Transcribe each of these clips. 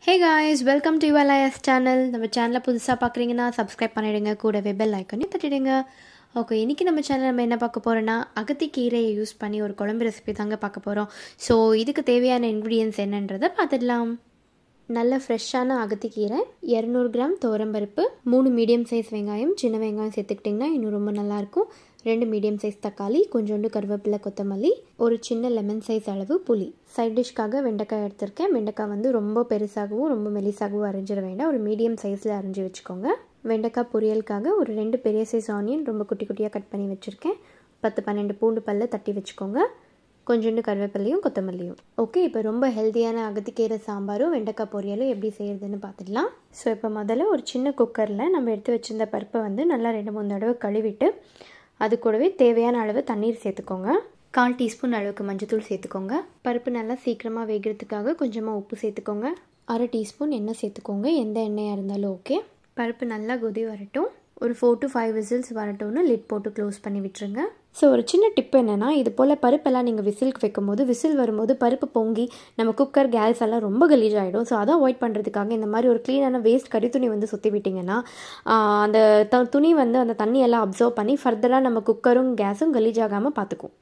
hey guys welcome to யுவர்லைஸ் channel நம்ம சேனலை புதுசாக பார்க்குறீங்கன்னா சப்ஸ்கிரைப் பண்ணிவிடுங்க கூடவே பெல் ஐக்கனையும் தட்டிடுங்க ஓகே இன்றைக்கி நம்ம சேனல் நம்ம என்ன பார்க்க போகிறோன்னா அகத்திக்கீரையை யூஸ் பண்ணி ஒரு குழம்பு ரெசிபி தாங்க பார்க்க போகிறோம் ஸோ இதுக்கு தேவையான இன்க்ரீடியன்ஸ் என்னன்றதை பார்த்துடலாம் நல்ல ஃப்ரெஷ்ஷான அகத்திக்கீரை இரநூறு கிராம் துவரம்பருப்பு மூணு மீடியம் சைஸ் வெங்காயம் சின்ன வெங்காயம் சேர்த்துக்கிட்டிங்கன்னா இன்னும் ரொம்ப நல்லாயிருக்கும் ரெண்டு மீடியம் சைஸ் தக்காளி கொஞ்சோண்டு கருவேப்பிலை கொத்தமல்லி ஒரு சின்ன லெமன் சைஸ் அளவு புளி சைட் டிஷ்க்காக வெண்டைக்காய் எடுத்திருக்கேன் வெண்டைக்காய் வந்து ரொம்ப பெருசாகவும் ரொம்ப மெலிசாகவும் அரிஞ்சிட வேண்டாம் ஒரு மீடியம் சைஸில் அரிஞ்சு வச்சுக்கோங்க வெண்டைக்காய் பொரியலுக்காக ஒரு ரெண்டு பெரிய சைஸ் ஆனியன் ரொம்ப குட்டி குட்டியாக கட் பண்ணி வச்சுருக்கேன் பத்து பன்னெண்டு பூண்டு பல்ல தட்டி வச்சுக்கோங்க கொஞ்சோண்டு கருவேப்பிலையும் கொத்தமல்லியும் ஓகே இப்போ ரொம்ப ஹெல்த்தியான அகத்திக்கீரை சாம்பாரும் வெண்டைக்காய் பொரியலும் எப்படி செய்கிறதுன்னு பார்த்துடலாம் ஸோ இப்போ முதல்ல ஒரு சின்ன குக்கரில் நம்ம எடுத்து வச்சிருந்த பருப்பை வந்து நல்லா ரெண்டு மூணு தடவை கழுவிட்டு அது கூடவே தேவையான அளவு தண்ணீர் சேர்த்துக்கோங்க கால் டீஸ்பூன் அளவுக்கு மஞ்சத்தூள் சேர்த்துக்கோங்க பருப்பு நல்லா சீக்கிரமாக வேகிறதுக்காக கொஞ்சமாக உப்பு சேர்த்துக்கோங்க அரை டீஸ்பூன் எண்ணெய் சேர்த்துக்கோங்க எந்த எண்ணெயாக இருந்தாலும் ஓகே பருப்பு நல்லா கொதி வரட்டும் ஒரு ஃபோர் டு ஃபைவ் விசில்ஸ் வரட்டும்னு லிட் போட்டு க்ளோஸ் பண்ணி விட்டுருங்க ஸோ ஒரு சின்ன டிப் என்னென்னா இது போல் பருப்பெல்லாம் நீங்கள் விசிலுக்கு வைக்கும்போது விசில் வரும்போது பருப்பு பொங்கி நம்ம குக்கர் கேஸ் எல்லாம் ரொம்ப கலீஜ் ஆகிடும் ஸோ அதை அவாய்ட் பண்ணுறதுக்காக இந்த மாதிரி ஒரு க்ளீனான வேஸ்ட் கறி துணி வந்து சுற்றி விட்டிங்கன்னா அந்த த துணி வந்து அந்த தண்ணி எல்லாம் அப்சர்வ் பண்ணி ஃபர்தராக நம்ம குக்கரும் கேஸும் கலீஜ் ஆகாமல் பார்த்துக்கும்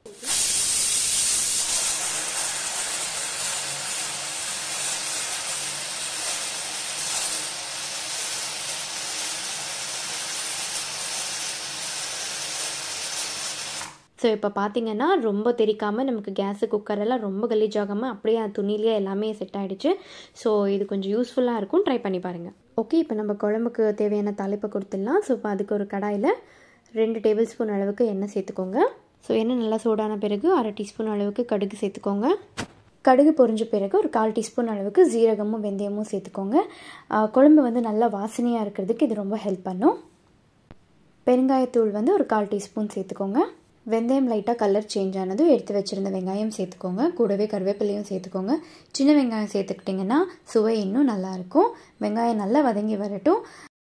ஸோ இப்போ பார்த்தீங்கன்னா ரொம்ப தெரிக்காமல் நமக்கு கேஸு குக்கரெல்லாம் ரொம்ப கலீஜ் ஆகாமல் அப்படியே துணிலேயே எல்லாமே செட் ஆகிடுச்சு ஸோ இது கொஞ்சம் யூஸ்ஃபுல்லாக இருக்கும் ட்ரை பண்ணி பாருங்கள் ஓகே இப்போ நம்ம குழம்புக்கு தேவையான தலைப்பை கொடுத்துடலாம் ஸோ இப்போ அதுக்கு ஒரு கடாயில் ரெண்டு டேபிள் ஸ்பூன் அளவுக்கு எண்ணெய் சேர்த்துக்கோங்க ஸோ எண்ணெய் நல்லா சூடான பிறகு அரை டீஸ்பூன் அளவுக்கு கடுகு சேர்த்துக்கோங்க கடுகு பொரிஞ்ச பிறகு ஒரு கால் டீஸ்பூன் அளவுக்கு ஜீரகமும் வெந்தயமும் சேர்த்துக்கோங்க குழம்பு வந்து நல்லா வாசனையாக இருக்கிறதுக்கு இது ரொம்ப ஹெல்ப் பண்ணும் பெருங்காயத்தூள் வந்து ஒரு கால் டீஸ்பூன் சேர்த்துக்கோங்க வெந்தயம் லைட்டாக கலர் சேஞ்ச் ஆனதும் எடுத்து வச்சுருந்த வெங்காயம் சேர்த்துக்கோங்க கூடவே கருவேப்பிலையும் சேர்த்துக்கோங்க சின்ன வெங்காயம் சேர்த்துக்கிட்டிங்கன்னா சுவை இன்னும் நல்லாயிருக்கும் வெங்காயம் நல்லா வதங்கி வரட்டும்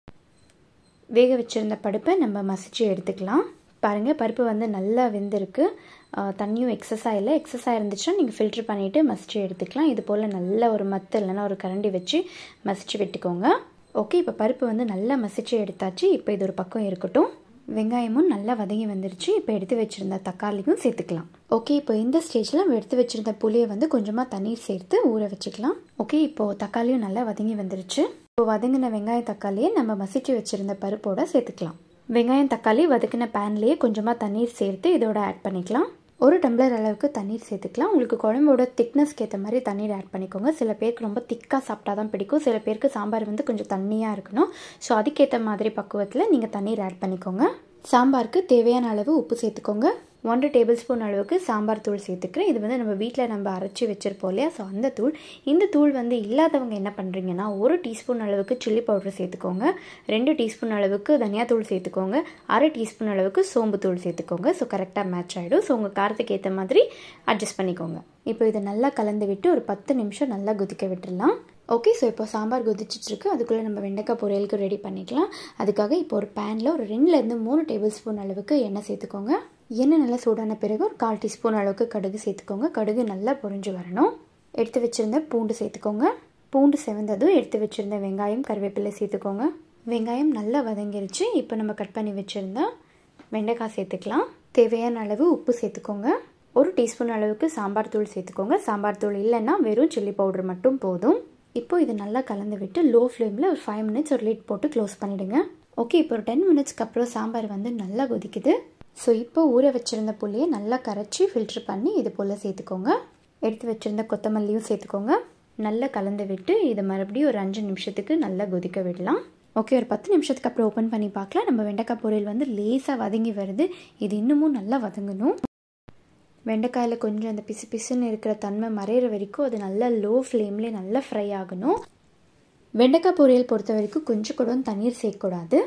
வேக வச்சுருந்த பருப்பை நம்ம மசிச்சு எடுத்துக்கலாம் பாருங்கள் பருப்பு வந்து நல்லா வெந்திருக்கு தண்ணியும் எக்ஸஸாக இல்லை எக்ஸஸாக இருந்துச்சுன்னா நீங்கள் ஃபில்ட்ரு பண்ணிவிட்டு மசிச்சு எடுத்துக்கலாம் இது போல் நல்ல ஒரு மத்து இல்லைன்னா ஒரு கரண்டி வச்சு மசிச்சு விட்டுக்கோங்க ஓகே இப்போ பருப்பு வந்து நல்லா மசிச்சு எடுத்தாச்சு இப்போ இது ஒரு பக்கம் இருக்கட்டும் வெங்காயமும் நல்லா வதங்கி வந்துருச்சு இப்போ எடுத்து வச்சுருந்த தக்காளியும் சேர்த்துக்கலாம் ஓகே இப்போ இந்த ஸ்டேஜில் நம்ம எடுத்து வச்சுருந்த புளியை வந்து கொஞ்சமாக தண்ணீர் சேர்த்து ஊற வச்சுக்கலாம் ஓகே இப்போது தக்காளியும் நல்லா வதங்கி வந்துருச்சு இப்போ வதங்கின வெங்காயம் தக்காளியை நம்ம மசிச்சு வச்சுருந்த பருப்போட சேர்த்துக்கலாம் வெங்காயம் தக்காளி வதக்கின பேன்லேயே கொஞ்சமாக தண்ணீர் சேர்த்து இதோட ஆட் பண்ணிக்கலாம் ஒரு டம்ளர் அளவுக்கு தண்ணீர் சேர்த்துக்கலாம் உங்களுக்கு குழம்போட திக்னஸ்க்கு ஏற்ற மாதிரி தண்ணீர் ஆட் பண்ணிக்கோங்க சில பேருக்கு ரொம்ப திக்காக சாப்பிட்டா தான் பிடிக்கும் சில பேருக்கு சாம்பார் வந்து கொஞ்சம் தண்ணியாக இருக்கணும் ஸோ அதுக்கேற்ற மாதிரி பக்குவத்தில் நீங்கள் தண்ணீர் ஆட் பண்ணிக்கோங்க சாம்பாருக்கு தேவையான அளவு உப்பு சேர்த்துக்கோங்க ஒன்றரை டேபிள் ஸ்பூன் அளவுக்கு சாம்பார் தூள் சேர்த்துக்கிறேன் இது வந்து நம்ம வீட்டில் நம்ம அரைச்சி வச்சுருப்போம் இல்லையா ஸோ அந்த தூள் இந்த தூள் வந்து இல்லாதவங்க என்ன பண்ணுறீங்கன்னா ஒரு டீஸ்பூன் அளவுக்கு சில்லி பவுடர் சேர்த்துக்கோங்க ரெண்டு டீஸ்பூன் அளவுக்கு தனியாத்தூள் சேர்த்துக்கோங்க அரை டீஸ்பூன் அளவுக்கு சோம்பு தூள் சேர்த்துக்கோங்க ஸோ கரெக்டாக மேட்ச் ஆகிடும் ஸோ உங்கள் காரத்துக்கு ஏற்ற மாதிரி அட்ஜஸ்ட் பண்ணிக்கோங்க இப்போ இதை நல்லா கலந்து விட்டு ஒரு பத்து நிமிஷம் நல்லா கொதிக்க விட்டுடலாம் ஓகே ஸோ இப்போ சாம்பார் கொதிச்சிட்ருக்கு அதுக்குள்ளே நம்ம வெண்டைக்காய் பொரியலுக்கு ரெடி பண்ணிக்கலாம் அதுக்காக இப்போ ஒரு பேனில் ஒரு ரெண்டுலேருந்து மூணு டேபிள் ஸ்பூன் அளவுக்கு எண்ணெய் சேர்த்துக்கோங்க எண்ணெய் நல்லா சூடான பிறகு ஒரு கால் டீஸ்பூன் அளவுக்கு கடுகு சேர்த்துக்கோங்க கடுகு நல்லா பொரிஞ்சு வரணும் எடுத்து வச்சுருந்த பூண்டு சேர்த்துக்கோங்க பூண்டு செவந்ததும் எடுத்து வச்சுருந்த வெங்காயம் கருவேப்பிலை சேர்த்துக்கோங்க வெங்காயம் நல்லா வதங்கிருச்சு இப்போ நம்ம கட் பண்ணி வச்சுருந்த வெண்டைக்காய் சேர்த்துக்கலாம் தேவையான அளவு உப்பு சேர்த்துக்கோங்க ஒரு டீஸ்பூன் அளவுக்கு சாம்பார் தூள் சேர்த்துக்கோங்க சாம்பார் தூள் இல்லைன்னா வெறும் சில்லி பவுடர் மட்டும் போதும் இப்போ இது நல்லா கலந்து விட்டு லோ ஃப்ளேமில் ஒரு ஃபைவ் மினிட்ஸ் ஒரு லிட் போட்டு க்ளோஸ் பண்ணிவிடுங்க ஓகே இப்போ ஒரு டென் மினிட்ஸ்க்கு அப்புறம் சாம்பார் வந்து நல்லா கொதிக்குது ஸோ இப்போ ஊற வச்சுருந்த புளியை நல்லா கரைச்சி ஃபில்ட்ரு பண்ணி இது போல் சேர்த்துக்கோங்க எடுத்து வச்சுருந்த கொத்தமல்லியும் சேர்த்துக்கோங்க நல்லா கலந்து விட்டு இதை மறுபடியும் ஒரு அஞ்சு நிமிஷத்துக்கு நல்லா கொதிக்க விடலாம் ஓகே ஒரு பத்து நிமிஷத்துக்கு அப்புறம் ஓப்பன் பண்ணி பார்க்கலாம் நம்ம வெண்டைக்காய் பொரியல் வந்து லேசாக வதங்கி வருது இது இன்னமும் நல்லா வதங்கணும் வெண்டைக்காயில் கொஞ்சம் அந்த பிசு பிசுன்னு இருக்கிற தன்மை மறையிற வரைக்கும் அது நல்லா லோ ஃப்ளேம்லேயே நல்லா ஃப்ரை ஆகணும் வெண்டைக்காய் பொரியல் பொறுத்த வரைக்கும் கொஞ்சம் கூட தண்ணீர் சேர்க்கக்கூடாது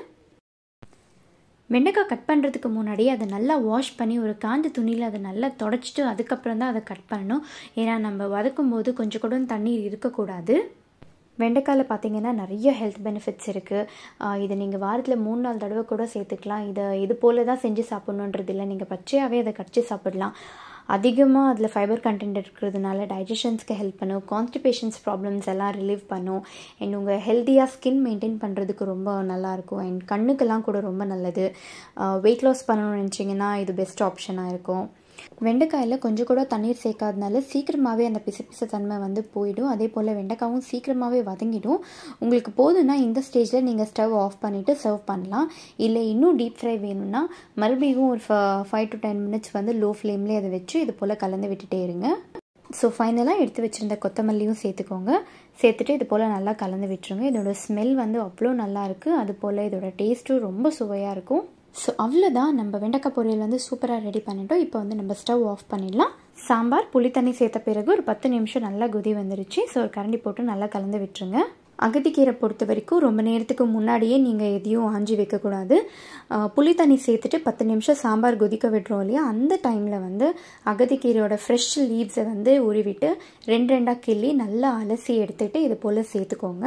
வெண்டைக்காய் கட் பண்ணுறதுக்கு முன்னாடி அதை நல்லா வாஷ் பண்ணி ஒரு காஞ்ச துணியில் அதை நல்லா தொடச்சிட்டு அதுக்கப்புறம் தான் அதை கட் பண்ணணும் ஏன்னா நம்ம வதக்கும் போது கொஞ்சம் கூட தண்ணீர் இருக்கக்கூடாது வெண்டைக்காயில் பார்த்தீங்கன்னா நிறைய ஹெல்த் பெனிஃபிட்ஸ் இருக்குது இதை நீங்கள் வாரத்தில் மூணு நாள் தடவை கூட சேர்த்துக்கலாம் இதை இது போல தான் செஞ்சு சாப்பிட்ணுன்றது இல்லை நீங்கள் பச்சையாகவே அதை கடிச்சு சாப்பிடலாம் அதிகமாக அதில் ஃபைபர் கண்டென்ட் இருக்கிறதுனால டைஜஷன்ஸ்க்கு ஹெல்ப் பண்ணும் கான்ஸ்டிபேஷன்ஸ் ப்ராப்ளம்ஸ் எல்லாம் ரிலீவ் பண்ணும் அண்ட் உங்கள் ஹெல்த்தியாக ஸ்கின் மெயின்டைன் பண்ணுறதுக்கு ரொம்ப நல்லாயிருக்கும் அண்ட் கண்ணுக்கெல்லாம் கூட ரொம்ப நல்லது வெயிட் லாஸ் பண்ணணும்னு நினச்சிங்கன்னா இது பெஸ்ட் ஆப்ஷனாக இருக்கும் வெண்டைக்காயில் கொஞ்சம் கூட தண்ணீர் சேர்க்காதனால சீக்கிரமாகவே அந்த பிசு தன்மை வந்து போயிடும் அதே போல் வெண்டைக்காவும் சீக்கிரமாகவே வதங்கிடும் உங்களுக்கு போதும்னா இந்த ஸ்டேஜில் நீங்கள் ஸ்டவ் ஆஃப் பண்ணிவிட்டு சர்வ் பண்ணலாம் இல்லை இன்னும் டீப் ஃப்ரை வேணும்னா மறுபடியும் ஒரு ஃபைவ் டு டென் மினிட்ஸ் வந்து லோ ஃப்ளேம்லேயே அதை வச்சு இது போல் கலந்து விட்டுட்டே இருங்க ஸோ ஃபைனலாக எடுத்து வச்சுருந்த கொத்தமல்லியும் சேர்த்துக்கோங்க சேர்த்துட்டு இது போல் நல்லா கலந்து விட்டுருங்க இதோட ஸ்மெல் வந்து அவ்வளோ நல்லாயிருக்கு அது போல் இதோட டேஸ்ட்டும் ரொம்ப சுவையாக இருக்கும் ஸோ அவ்வளோதான் நம்ம வெண்டைக்காய் பொரியல் வந்து சூப்பராக ரெடி பண்ணிட்டோம் இப்போ வந்து நம்ம ஸ்டவ் ஆஃப் பண்ணிடலாம் சாம்பார் புளி தண்ணி சேர்த்த பிறகு ஒரு பத்து நிமிஷம் நல்லா கொதி வந்துருச்சு ஸோ ஒரு கரண்டி போட்டு நல்லா கலந்து விட்டுருங்க அகத்திக்கீரை பொறுத்த வரைக்கும் ரொம்ப நேரத்துக்கு முன்னாடியே நீங்கள் எதையும் ஆஞ்சி வைக்கக்கூடாது புளி தண்ணி சேர்த்துட்டு பத்து நிமிஷம் சாம்பார் கொதிக்க விடுறோம் இல்லையா அந்த டைமில் வந்து அகத்திக்கீரையோட ஃப்ரெஷ் லீவ்ஸை வந்து உருவிட்டு ரெண்டு ரெண்டாக கிள்ளி நல்லா அலசி எடுத்துகிட்டு இது போல் சேர்த்துக்கோங்க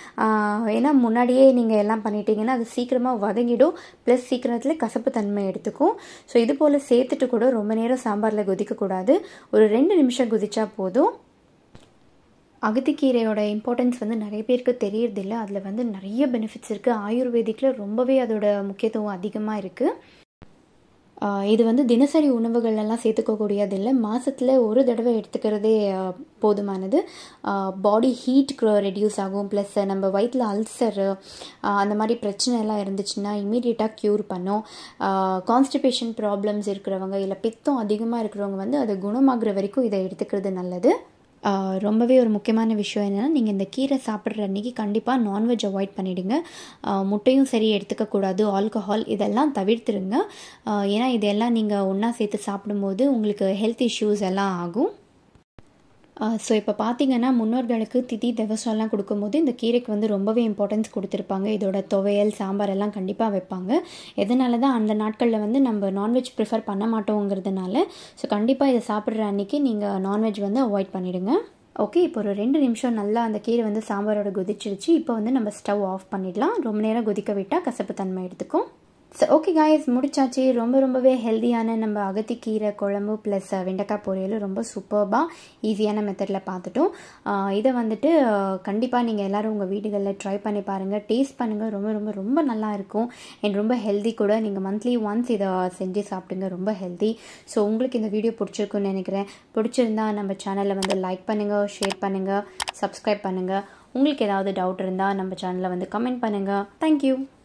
ஏன்னா முன்னாடியே நீங்கள் எல்லாம் பண்ணிட்டீங்கன்னா அது சீக்கிரமாக வதங்கிடும் ப்ளஸ் சீக்கிரத்தில் கசப்பு தன்மை எடுத்துக்கும் ஸோ இது போல் சேர்த்துட்டு கூட ரொம்ப நேரம் சாம்பாரில் கொதிக்கக்கூடாது ஒரு ரெண்டு நிமிஷம் கொதிச்சா போதும் அகத்திக்கீரையோட இம்பார்ட்டன்ஸ் வந்து நிறைய பேருக்கு தெரியறதில்ல அதில் வந்து நிறைய பெனிஃபிட்ஸ் இருக்குது ஆயுர்வேதிக்கில் ரொம்பவே அதோட முக்கியத்துவம் அதிகமாக இருக்குது இது வந்து தினசரி உணவுகளெல்லாம் சேர்த்துக்கக்கூடியது இல்லை மாதத்தில் ஒரு தடவை எடுத்துக்கிறதே போதுமானது பாடி ஹீட் ரெடியூஸ் ஆகும் ப்ளஸ் நம்ம வயிற்றில் அல்சரு அந்த மாதிரி பிரச்சனை எல்லாம் இருந்துச்சுன்னா இமீடியட்டாக க்யூர் பண்ணும் கான்ஸ்டிபேஷன் ப்ராப்ளம்ஸ் இருக்கிறவங்க இல்லை பித்தம் அதிகமாக இருக்கிறவங்க வந்து அது குணமாகிற வரைக்கும் இதை எடுத்துக்கிறது நல்லது ரொம்பவே ஒரு முக்கியமான விஷயம் என்னென்னா நீங்கள் இந்த கீரை சாப்பிட்ற அன்றைக்கி கண்டிப்பாக நான்வெஜ் அவாய்ட் பண்ணிவிடுங்க முட்டையும் சரி எடுத்துக்கக்கூடாது ஆல்கஹால் இதெல்லாம் தவிர்த்துருங்க ஏன்னா இதெல்லாம் நீங்கள் ஒன்றா சேர்த்து சாப்பிடும்போது உங்களுக்கு ஹெல்த் இஷ்யூஸ் எல்லாம் ஆகும் ஸோ இப்போ பார்த்தீங்கன்னா முன்னோர்களுக்கு திதி திவசம்லாம் கொடுக்கும்போது இந்த கீரைக்கு வந்து ரொம்பவே இம்பார்ட்டன்ஸ் கொடுத்துருப்பாங்க இதோட துவையல் சாம்பார் எல்லாம் கண்டிப்பாக வைப்பாங்க எதனால தான் அந்த நாட்களில் வந்து நம்ம நான்வெஜ் ப்ரிஃபர் பண்ண மாட்டோங்கிறதுனால ஸோ கண்டிப்பாக இதை சாப்பிட்ற அன்றைக்கி நீங்கள் நான்வெஜ் வந்து அவாய்ட் பண்ணிவிடுங்க ஓகே இப்போ ஒரு ரெண்டு நிமிஷம் நல்லா அந்த கீரை வந்து சாம்பாரோட கொதிச்சிருச்சு இப்போ வந்து நம்ம ஸ்டவ் ஆஃப் பண்ணிடலாம் ரொம்ப நேரம் கொதிக்க விட்டால் கசப்பு தன்மை எடுத்துக்கும் ஸோ ஓகே காய்ஸ் முடிச்சாச்சு ரொம்ப ரொம்பவே ஹெல்த்தியான நம்ம அகத்திக்கீரை குழம்பு ப்ளஸ் வெண்டைக்காய் பொரியல் ரொம்ப சூப்பர்பாக ஈஸியான மெத்தடில் பார்த்துட்டோம் இதை வந்துட்டு கண்டிப்பாக நீங்கள் எல்லோரும் உங்கள் வீடுகளில் ட்ரை பண்ணி பாருங்கள் டேஸ்ட் பண்ணுங்கள் ரொம்ப ரொம்ப ரொம்ப நல்லா இருக்கும் அண்ட் ரொம்ப ஹெல்தி கூட நீங்கள் மந்த்லி ஒன்ஸ் இதை செஞ்சு சாப்பிடுங்க ரொம்ப ஹெல்தி ஸோ உங்களுக்கு இந்த வீடியோ பிடிச்சிருக்குன்னு நினைக்கிறேன் பிடிச்சிருந்தா நம்ம சேனலை வந்து லைக் பண்ணுங்கள் ஷேர் பண்ணுங்கள் சப்ஸ்கிரைப் பண்ணுங்கள் உங்களுக்கு ஏதாவது டவுட் இருந்தால் நம்ம சேனலில் வந்து கமெண்ட் பண்ணுங்கள் தேங்க்யூ